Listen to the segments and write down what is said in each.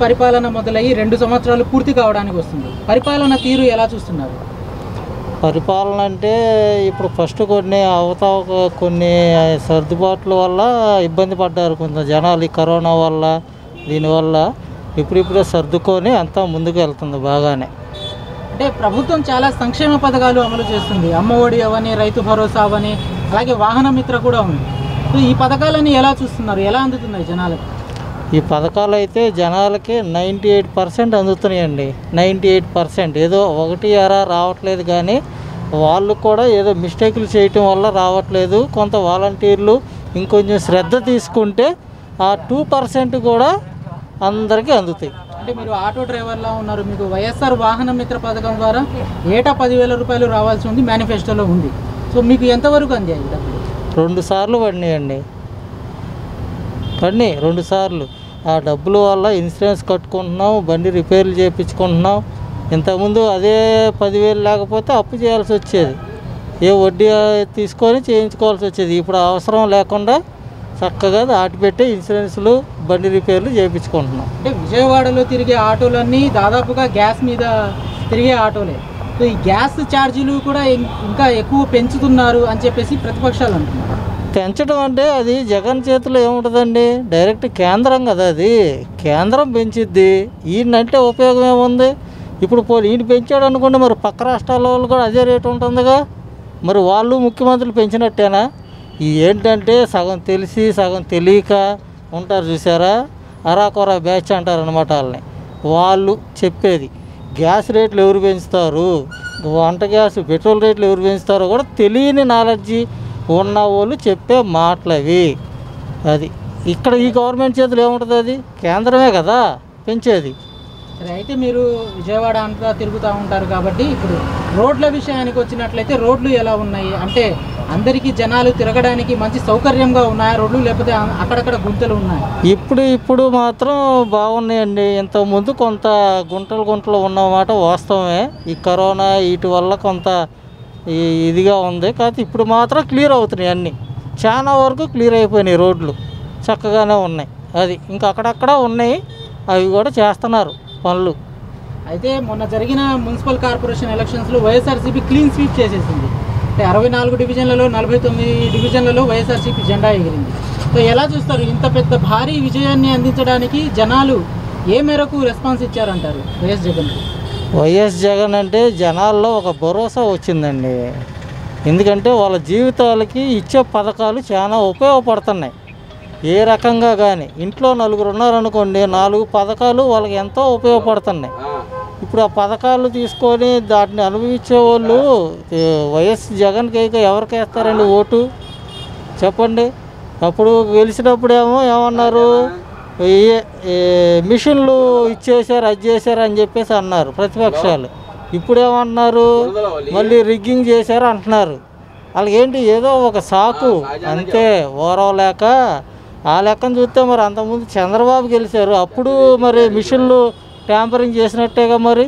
పరిపాలన మొదలయ్యి రెండు సంవత్సరాలు పూర్తి కావడానికి వస్తుంది పరిపాలన తీరు ఎలా చూస్తున్నారు పరిపాలన అంటే ఇప్పుడు ఫస్ట్ కొన్ని అవతవ కొన్ని సర్దుబాట్ల వల్ల ఇబ్బంది పడ్డారు కొంత జనాలు ఈ కరోనా వల్ల దీనివల్ల ఇప్పుడిప్పుడే సర్దుకొని అంతా ముందుకు వెళ్తుంది బాగానే అంటే ప్రభుత్వం చాలా సంక్షేమ పథకాలు అమలు చేస్తుంది అమ్మ ఒడి అవని రైతు భరోసా అవని అలాగే వాహన మిత్ర కూడా ఉంది సో ఈ పథకాలని ఎలా చూస్తున్నారు ఎలా అందుతున్నాయి జనాలకు ఈ పథకాలు అయితే జనాలకి నైంటీ ఎయిట్ పర్సెంట్ అందుతున్నాయండి నైంటీ ఎయిట్ పర్సెంట్ ఏదో ఒకటి అరా రావట్లేదు కానీ వాళ్ళు కూడా ఏదో మిస్టేకులు చేయటం వల్ల రావట్లేదు కొంత వాలంటీర్లు ఇంకొంచెం శ్రద్ధ తీసుకుంటే ఆ టూ పర్సెంట్ కూడా అందరికీ అందుతాయి అంటే మీరు ఆటో డ్రైవర్లా ఉన్నారు మీకు వైఎస్ఆర్ వాహన మిత్ర పథకం ద్వారా ఏటా పదివేల రూపాయలు రావాల్సి ఉంది మేనిఫెస్టోలో ఉంది సో మీకు ఎంతవరకు అందాయి డబ్బులు రెండు సార్లు పడినాయండి పడినాయి రెండు సార్లు ఆ డబ్బుల వల్ల ఇన్సూరెన్స్ కట్టుకుంటున్నాం బండి రిపేర్లు చేయించుకుంటున్నాం ఇంతకుముందు అదే పదివేలు లేకపోతే అప్పు చేయాల్సి వచ్చేది ఏ వడ్డీ తీసుకొని చేయించుకోవాల్సి వచ్చేది ఇప్పుడు అవసరం లేకుండా చక్కగా దాటి పెట్టి ఇన్సూరెన్స్లు బండి రిపేర్లు చేయించుకుంటున్నాం అంటే విజయవాడలో తిరిగే ఆటోలన్నీ దాదాపుగా గ్యాస్ మీద తిరిగే ఆటోలే సో ఈ గ్యాస్ ఛార్జీలు కూడా ఇం- ఇంకా ఎక్కువ పెంచుతున్నారు అని చెప్పేసి ప్రతిపక్షాలు అంటున్నారు పెంచడం అంటే అది జగన్ చేతిలో ఏముంటుందండి డైరెక్ట్ కేంద్రం కదా అది కేంద్రం పెంచిద్ది ఈయనంటే ఉపయోగం ఏముంది ఇప్పుడు పోనీ ఈయన పెంచాడు అనుకోండి మరి పక్క రాష్ట్రాల వాళ్ళు కూడా అదే రేటు ఉంటుందిగా మరి వాళ్ళు ముఖ్యమంత్రులు పెంచినట్టేనా ఈ ఏంటంటే సగం తెలిసి సగం తెలియక ఉంటారు చూసారా అరాకొర బ్యాచ్ అంటారు అనమాట వాళ్ళని వాళ్ళు చెప్పేది గ్యాస్ రేట్లు ఎవరు పెంచుతారు వంట గ్యాస్ పెట్రోల్ రేట్లు ఎవరు పెంచుతారో కూడా తెలియని నాలెడ్జి ఉన్న వాళ్ళు చెప్పే మాటలు అవి అది ఇక్కడ ఈ గవర్నమెంట్ చేతిలో ఏముంటుంది అది కేంద్రమే కదా పెంచేది సరే అయితే మీరు విజయవాడ అంతా తిరుగుతూ ఉంటారు కాబట్టి ఇప్పుడు రోడ్ల విషయానికి వచ్చినట్లయితే రోడ్లు ఎలా ఉన్నాయి అంటే అందరికీ జనాలు తిరగడానికి మంచి సౌకర్యంగా ఉన్నాయా రోడ్లు లేకపోతే అ- అక్కడక్కడ గుంతలు ఉన్నాయా ఇప్పుడు ఇప్పుడు మాత్రం బాగున్నాయండి ఇంతకుముందు కొంత గుంటలు గుంటలు ఉన్నమాట వాస్తవమే ఈ కరోనా వీటి వల్ల కొంత ఈ ఇదిగా ఉంది కాకపోతే ఇప్పుడు మాత్రం క్లియర్ అవుతున్నాయి అన్నీ చాలా వరకు క్లియర్ అయిపోయినాయి రోడ్లు చక్కగానే ఉన్నాయి అది ఇంకా అక్కడక్కడ ఉన్నాయి అవి కూడా చేస్తున్నారు పనులు అయితే మొన్న జరిగిన మున్సిపల్ కార్పొరేషన్ ఎలక్షన్స్లో వైఎస్ఆర్సీపీ క్లీన్ స్వీప్ చేసేసింది అంటే అరవై నాలుగు డివిజన్లలో నలభై తొమ్మిది డివిజన్లలో వైఎస్ఆర్సీపీ జెండా ఎగిరింది సో ఎలా చూస్తారు ఇంత పెద్ద భారీ విజయాన్ని అందించడానికి జనాలు ఏ మేరకు రెస్పాన్స్ ఇచ్చారంటారు వైఎస్ జగన్ వైఎస్ జగన్ అంటే జనాల్లో ఒక భరోసా వచ్చిందండి ఎందుకంటే వాళ్ళ జీవితాలకి ఇచ్చే పథకాలు చాలా ఉపయోగపడుతున్నాయి ఏ రకంగా కానీ ఇంట్లో నలుగురు ఉన్నారనుకోండి నాలుగు పథకాలు వాళ్ళకి ఎంతో ఉపయోగపడుతున్నాయి ఇప్పుడు ఆ పథకాలు తీసుకొని దాటిని అనుభవించే వాళ్ళు ఏ, వైఎస్ జగన్కి ఇక ఎవరికి వేస్తారండి ఓటు చెప్పండి అప్పుడు గెలిచినప్పుడు ఏమో ఏమన్నారు ఏ- ఏ మిషన్లు ఇచ్చేసారు అది చేశారు అని చెప్పేసి అన్నారు ప్రతిపక్షాలు ఇప్పుడు ఏమన్నారు మళ్ళీ రిగ్గింగ్ చేశారు అంటున్నారు వాళ్ళకి ఏంటి ఏదో ఒక సాకు అంతే ఓరవలేక ఆ లెక్కను చూస్తే మరి అంతకుముందు చంద్రబాబు గెలిచారు అప్పుడు మరి మిషన్లు ట్యాంపరింగ్ చేసినట్టేగా మరి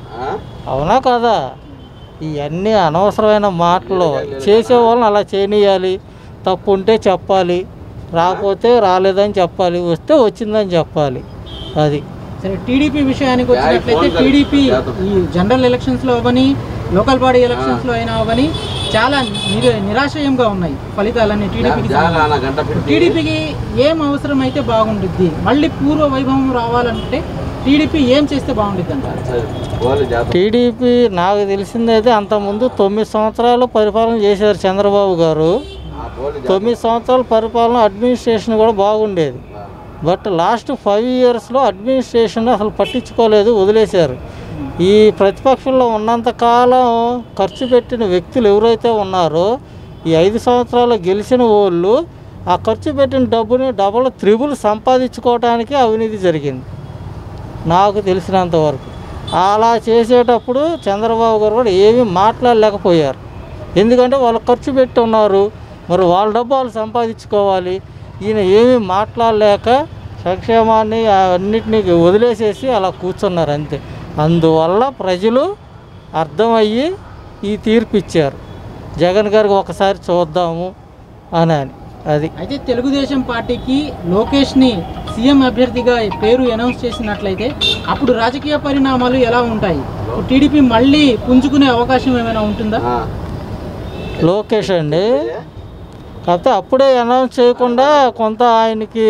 అవునా కదా ఇవన్నీ అనవసరమైన మాటలు చేసే వాళ్ళని అలా చేయనియాలి తప్పు ఉంటే చెప్పాలి రాకపోతే రాలేదని చెప్పాలి వస్తే వచ్చిందని చెప్పాలి అది సరే టీడీపీ విషయానికి వచ్చినట్లయితే టీడీపీ ఈ జనరల్ ఎలక్షన్స్లో అవని లోకల్ బాడీ ఎలక్షన్స్లో అయినా అవని చాలా నిర నిరాశయంగా ఉన్నాయి ఫలితాలన్నీ టీడీపీకి టీడీపీకి ఏం అవసరం అయితే బాగుంటుంది మళ్ళీ పూర్వ వైభవం రావాలంటే టీడీపీ ఏం చేస్తే బాగుంటుంది అంటారు టీడీపీ నాకు తెలిసిందైతే అంతకుముందు తొమ్మిది సంవత్సరాలు పరిపాలన చేశారు చంద్రబాబు గారు తొమ్మిది సంవత్సరాల పరిపాలన అడ్మినిస్ట్రేషన్ కూడా బాగుండేది బట్ లాస్ట్ ఫైవ్ ఇయర్స్లో అడ్మినిస్ట్రేషన్ అసలు పట్టించుకోలేదు వదిలేశారు ఈ ప్రతిపక్షంలో ఉన్నంత కాలం ఖర్చు పెట్టిన వ్యక్తులు ఎవరైతే ఉన్నారో ఈ ఐదు సంవత్సరాలు గెలిచిన వాళ్ళు ఆ ఖర్చు పెట్టిన డబ్బుని డబుల్ త్రిబుల్ సంపాదించుకోవడానికి అవినీతి జరిగింది నాకు తెలిసినంత వరకు అలా చేసేటప్పుడు చంద్రబాబు గారు కూడా ఏమీ మాట్లాడలేకపోయారు ఎందుకంటే వాళ్ళు ఖర్చు పెట్టి ఉన్నారు మరి వాళ్ళ డబ్బు వాళ్ళు సంపాదించుకోవాలి ఈయన ఏమీ మాట్లాడలేక సంక్షేమాన్ని అన్నిటినీ వదిలేసేసి అలా కూర్చున్నారు అంతే అందువల్ల ప్రజలు అర్థమయ్యి ఈ తీర్పు ఇచ్చారు జగన్ గారికి ఒకసారి చూద్దాము అని అని అది అయితే తెలుగుదేశం పార్టీకి లోకేష్ని సీఎం అభ్యర్థిగా పేరు అనౌన్స్ చేసినట్లయితే అప్పుడు రాజకీయ పరిణామాలు ఎలా ఉంటాయి టీడీపీ మళ్ళీ పుంజుకునే అవకాశం ఏమైనా ఉంటుందా లోకేష్ అండి కాకపోతే అప్పుడే అనౌన్స్ చేయకుండా కొంత ఆయనకి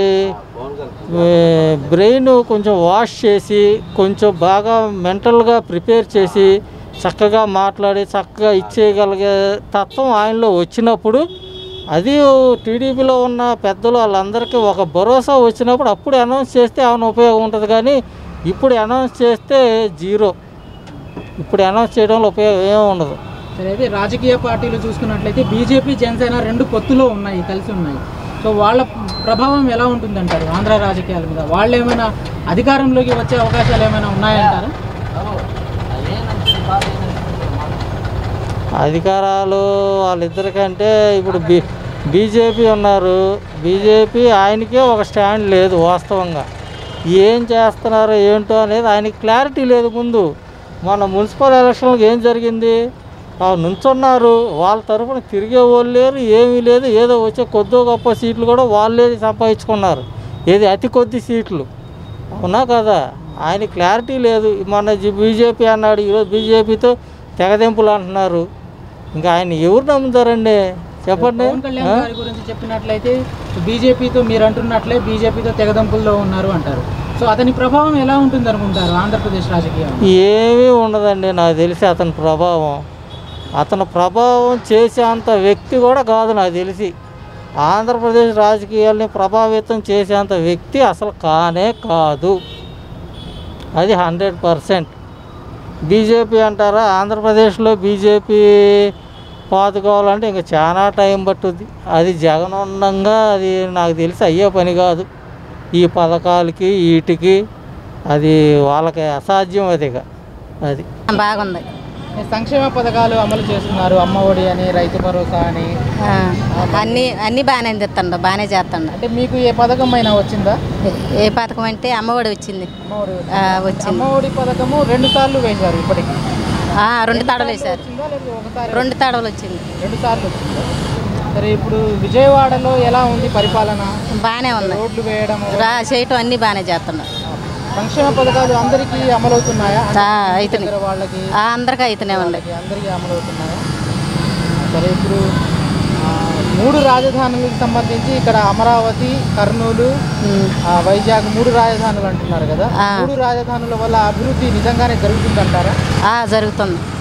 బ్రెయిన్ కొంచెం వాష్ చేసి కొంచెం బాగా మెంటల్గా ప్రిపేర్ చేసి చక్కగా మాట్లాడి చక్కగా ఇచ్చేయగలిగే తత్వం ఆయనలో వచ్చినప్పుడు అది టీడీపీలో ఉన్న పెద్దలు వాళ్ళందరికీ ఒక భరోసా వచ్చినప్పుడు అప్పుడు అనౌన్స్ చేస్తే ఏమైనా ఉపయోగం ఉంటుంది కానీ ఇప్పుడు అనౌన్స్ చేస్తే జీరో ఇప్పుడు అనౌన్స్ చేయడంలో ఉపయోగం ఏమి ఉండదు సరే అయితే రాజకీయ పార్టీలు చూసుకున్నట్లయితే బీజేపీ జనసేన రెండు పొత్తులో ఉన్నాయి కలిసి ఉన్నాయి సో వాళ్ళ ప్రభావం ఎలా ఉంటుందంటారు ఆంధ్ర రాజకీయాల మీద వాళ్ళు ఏమైనా అధికారంలోకి వచ్చే అవకాశాలు ఏమైనా ఉన్నాయంటారా అధికారాలు వాళ్ళిద్దరికంటే ఇప్పుడు బీ బీజేపీ ఉన్నారు బీజేపీ ఆయనకే ఒక స్టాండ్ లేదు వాస్తవంగా ఏం చేస్తున్నారో ఏంటో అనేది ఆయనకి క్లారిటీ లేదు ముందు మన మున్సిపల్ ఎలక్షన్లకు ఏం జరిగింది ఆ నుంచున్నారు వాళ్ళ తరఫున తిరిగే వాళ్ళు లేరు ఏమీ లేదు ఏదో వచ్చే కొద్దో గొప్ప సీట్లు కూడా వాళ్ళే సంపాదించుకున్నారు ఏది అతి కొద్ది సీట్లు అవునా కదా ఆయన క్లారిటీ లేదు మన బీజేపీ అన్నాడు ఈరోజు బీజేపీతో తెగదెంపులు అంటున్నారు ఇంకా ఆయన ఎవరు నమ్ముతారండి చెప్పండి పవన్ కళ్యాణ్ గారి గురించి చెప్పినట్లయితే బీజేపీతో మీరు అంటున్నట్లే బీజేపీతో తెగదంపుల్లో ఉన్నారు అంటారు సో అతని ప్రభావం ఎలా ఉంటుంది అనుకుంటారు ఆంధ్రప్రదేశ్ రాజకీయం ఏమీ ఉండదండి నాకు తెలిసి అతని ప్రభావం అతని ప్రభావం చేసేంత వ్యక్తి కూడా కాదు నాకు తెలిసి ఆంధ్రప్రదేశ్ రాజకీయాల్ని ప్రభావితం చేసేంత వ్యక్తి అసలు కానే కాదు అది హండ్రెడ్ పర్సెంట్ బీజేపీ అంటారా ఆంధ్రప్రదేశ్లో బీజేపీ పాతుకోవాలంటే ఇంకా చాలా టైం పట్టుద్ది అది జగన్ ఉండంగా అది నాకు తెలిసి అయ్యే పని కాదు ఈ పథకాలకి వీటికి అది వాళ్ళకి అసాధ్యం అది ఇక అది బాగుంది సంక్షేమ పథకాలు అమలు చేస్తున్నారు అమ్మ ఒడి అని రైతు భరోసా అని ఆ, అన్నీ అన్నీ బాగానే అందిస్తుండ బాగానే చేస్తుండ అంటే మీకు ఏ పథకం అయినా వచ్చిందా ఏ పథకం అంటే అమ్మఒడి వచ్చింది అమ్మ ఒడి ఆ, వచ్చింది అమ్మ ఒడి పథకము రెండు సార్లు వేశారు ఇప్పటికి ఆ, రెండు తడవలు వేశారు వచ్చిందా లేదా ఒకసారి రెండు తడవలు వచ్చింది రెండు సార్లు వచ్చిందా సరే ఇప్పుడు విజయవాడలో ఎలా ఉంది పరిపాలన బాగానే ఉంది రోడ్లు వేయడం రా చేయటం అన్నీ బాగానే చేస్తున్నారు సంక్షేమ పథకాలు అందరికీ అమలవుతున్నాయా ఆ, అయితేనే దగ్గర వాళ్ళకి ఆ, అందరికీ అయితేనే ఉంది వాళ్ళకి అందరికీ అమలవుతున్నాయా సరే ఇప్పుడు ఆ, మూడు రాజధానులకు సంబంధించి ఇక్కడ అమరావతి కర్నూలు ఉమ్. ఆ, వైజాగ్ మూడు రాజధానులు అంటున్నారు కదా ఆ. మూడు రాజధానుల వల్ల అభివృద్ధి నిజంగానే జరుగుతుందంటారా ఆ, జరుగుతుంది